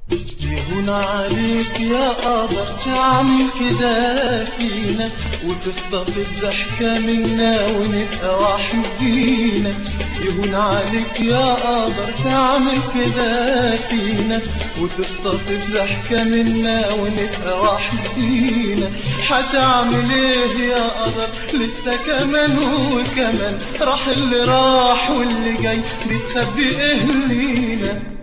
يهون عليك يا قدر تعمل كده فينا وتخطف الضحكة منا ونبقى وحدينا يهون عليك يا قدر تعمل كده فينا وتخطف الضحكة منا ونبقى وحدينا حتعمل ايه يا قدر لسه كمان وكمان راح اللي راح واللي جاي بتخبي ايه لينا